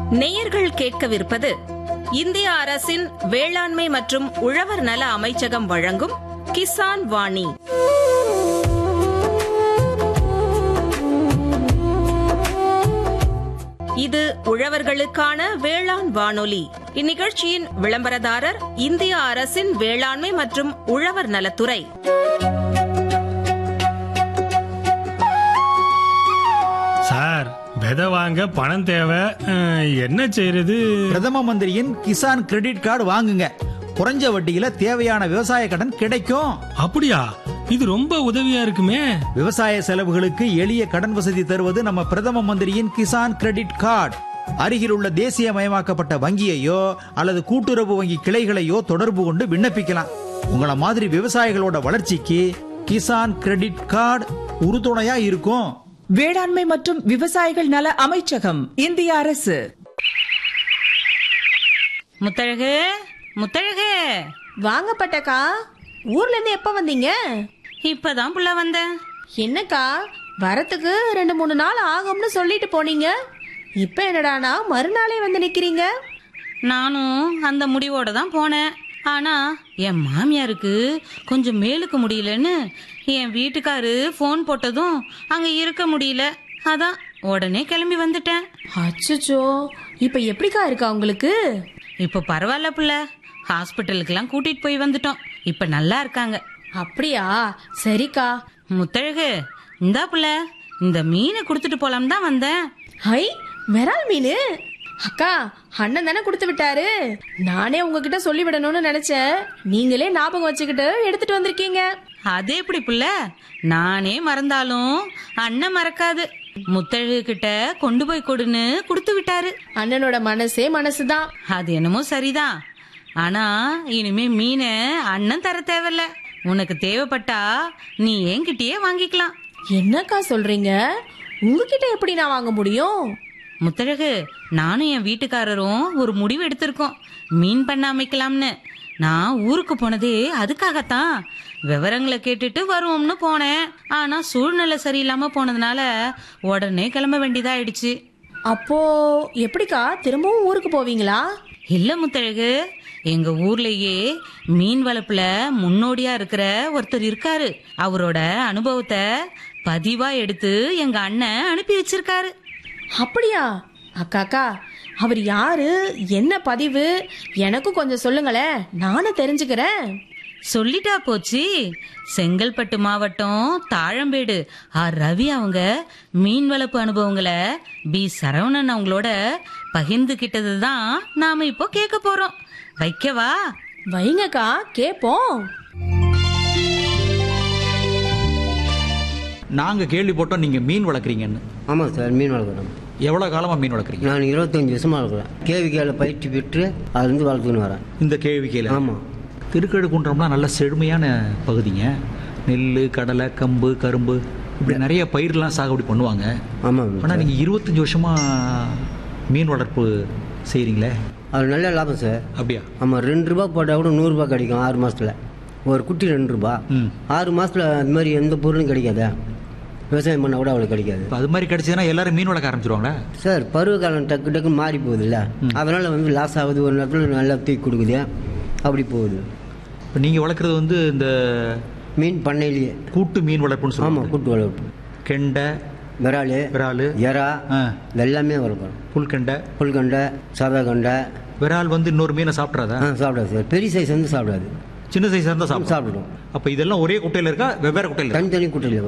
நேயர்கள் கேட்கவிருப்பது இந்திய அரசின் வேளாண்மை மற்றும் உழவர் நல அமைச்சகம் வழங்கும் கிசான் வாணி இது உழவர்களுக்கான வேளாண் வானொலி இந்நிகழ்ச்சியின் விளம்பரதாரர் இந்திய அரசின் வேளாண்மை மற்றும் உழவர் நலத்துறை சார் விதை வாங்க பணம் தேவை அஹ், என்ன செய்யறது பிரதம மந்திரியின் கிசான் கிரெடிட் கார்டு வாங்குங்க குறைஞ்ச வட்டியில தேவையான விவசாய கடன் கிடைக்கும் அப்படியா இது ரொம்ப உதவியா இருக்குமே விவசாய செலவுகளுக்கு எளிய கடன் வசதி தருவது நம்ம பிரதம மந்திரியின் கிசான் கிரெடிட் கார்டு அருகில் உள்ள தேசியமயமாக்கப்பட்ட வங்கியையோ அல்லது கூட்டுறவு வங்கி கிளைகளையோ தொடர்பு கொண்டு விண்ணப்பிக்கலாம் உங்கள மாதிரி விவசாயிகளோட வளர்ச்சிக்கு கிசான் கிரெடிட் கார்டு உறுதுணையா இருக்கும் வேளாண்மை மற்றும் விவசாயிகள் நல அமைச்சகம் இந்திய அரசு முத்தழகு முத்தழகு வாங்க பட்டக்கா ஊர்ல இருந்து எப்ப வந்தீங்க இப்பதான் புள்ள வந்தேன் என்னக்கா வரத்துக்கு ரெண்டு மூணு நாள் ஆகும்னு சொல்லிட்டு போனீங்க இப்ப என்னடானா மறுநாளே வந்து நிக்கிறீங்க நானும் அந்த முடிவோட தான் போனேன் ஆனா என் மாமியாருக்கு கொஞ்சம் மேலுக்கு முடியலன்னு என் வீட்டுக்காரு ஃபோன் போட்டதும் அங்க இருக்க முடியல அதான் உடனே கிளம்பி வந்துட்டேன் அச்சச்சோ இப்ப எப்படிக்கா இருக்கா உங்களுக்கு இப்போ பரவாயில்ல புள்ள ஹாஸ்பிட்டலுக்கெல்லாம் கூட்டிட்டு போய் வந்துட்டோம் இப்ப நல்லா இருக்காங்க அப்படியா சரிக்கா முத்தழகு இந்தா புள்ள இந்த மீனை கொடுத்துட்டு போலாம் தான் வந்தேன் ஹை விரால் மீன் அக்கா அண்ணன் தானே கொடுத்து விட்டாரு நானே உங்ககிட்ட சொல்லி விடணும்னு நினைச்சேன் நீங்களே ஞாபகம் வச்சுக்கிட்டு எடுத்துட்டு வந்திருக்கீங்க அது எப்படி புள்ள நானே மறந்தாலும் அண்ணன் மறக்காது முத்தழகு கிட்ட கொண்டு போய் கொடுன்னு கொடுத்து விட்டாரு அண்ணனோட மனசே மனசுதான் அது என்னமோ சரிதான் ஆனா இனிமே மீனை அண்ணன் தர தேவையில்ல உனக்கு தேவைப்பட்டா நீ என்கிட்டயே வாங்கிக்கலாம் என்னக்கா சொல்றீங்க உங்ககிட்ட எப்படி நான் வாங்க முடியும் முத்தழகு நானும் என் வீட்டுக்காரரும் ஒரு முடிவு எடுத்திருக்கோம் மீன் பண்ண அமைக்கலாம்னு நான் ஊருக்கு போனதே அதுக்காகத்தான் விவரங்களை கேட்டுட்டு வருவோம்னு போனேன் ஆனா சூழ்நிலை சரியில்லாம போனதுனால உடனே கிளம்ப வேண்டியதாயிடுச்சு அப்போ எப்படிக்கா திரும்பவும் ஊருக்கு போவீங்களா இல்ல முத்தழகு எங்க ஊர்லயே மீன் வளர்ப்புல முன்னோடியா இருக்கிற ஒருத்தர் இருக்காரு அவரோட அனுபவத்தை பதிவா எடுத்து எங்க அண்ணன் அனுப்பி வச்சிருக்காரு அப்படியா அக்காக்கா அவர் யாரு என்ன பதிவு எனக்கும் கொஞ்சம் சொல்லுங்களேன் நானும் தெரிஞ்சுக்கிறேன் சொல்லிட்டா போச்சு செங்கல்பட்டு மாவட்டம் தாழம்பேடு ஆர் ரவி அவங்க மீன் வளர்ப்பு அனுபவங்களை பி சரவணன் அவங்களோட பகிர்ந்துகிட்டது தான் நாம இப்போ கேட்க போறோம் வைக்கவா வைங்கக்கா கேப்போம் நாங்க கேள்விப்பட்டோம் நீங்க மீன் வளர்க்குறீங்கன்னு ஆமாம் சார் மீன் வளர்க்குறோம் எவ்வளவு காலமா மீன் வளர்க்குறீங்க நான் இருபத்தஞ்சி வருஷமாக வளர்க்குறேன் கேவிக்கையில் பயிற்சி பெற்று அதுலேருந்து வளர்த்துன்னு வரேன் இந்த கேள்விக்கையில் ஆமாம் திருக்கழுக்குன்றம்லாம் நல்ல செழுமையான பகுதிங்க நெல் கடலை கம்பு கரும்பு இப்படி நிறைய பயிர்லாம் சாகுபடி பண்ணுவாங்க ஆமாம் ஆனால் நீங்கள் இருபத்தஞ்சி வருஷமா மீன் வளர்ப்பு செய்கிறீங்களே அது நல்ல லாபம் சார் அப்படியா ஆமாம் ரெண்டு ரூபா போட்டால் கூட நூறுரூபா கிடைக்கும் ஆறு மாதத்தில் ஒரு குட்டி ரெண்டு ரூபா ம். ஆறு மாதத்தில் அது மாதிரி எந்த பொருளும் கிடைக்காதா விவசாயம் பண்ணால் கூட அவ்வளோ கிடைக்காது இப்போ அது மாதிரி கிடைச்சதுன்னா எல்லாரும் மீன் வளர்க்க ஆரம்பிச்சிருவாங்களா சார் பருவகாலம் டக்கு டக்கு மாறி போகுதுல்ல அதனால் வந்து லாஸ் ஆகுது ஒரு நேரத்தில் நல்லா தூக்கி கொடுக்குது அப்படி போகுது இப்போ நீங்கள் வளர்க்குறது வந்து இந்த மீன் பண்ணையிலேயே கூட்டு மீன் வளர்ப்புன்னு ஆமாம் சொல்லுவாங்க கூட்டு வளர்ப்பு கெண்டை விரால் விரால் எறா ஆ. இது எல்லாமே வளர்க்குறோம் புல்கெண்டை புல்கண்டை சாதா கண்டை விரால் வந்து இன்னொரு மீனை சாப்பிட்றாதா ஆ சாப்பிடாது சார் பெரிய சைஸ் வந்து சாப்பிடாது சின்ன சைஸாக இருந்தால் சாப்பிடும் சாப்பிடும் அப்போ இதெல்லாம் ஒரே குட்டையில் இருக்கா வெவ்வேறு குட்டையில் இருக்கா? தனித்தனி குட்டையில்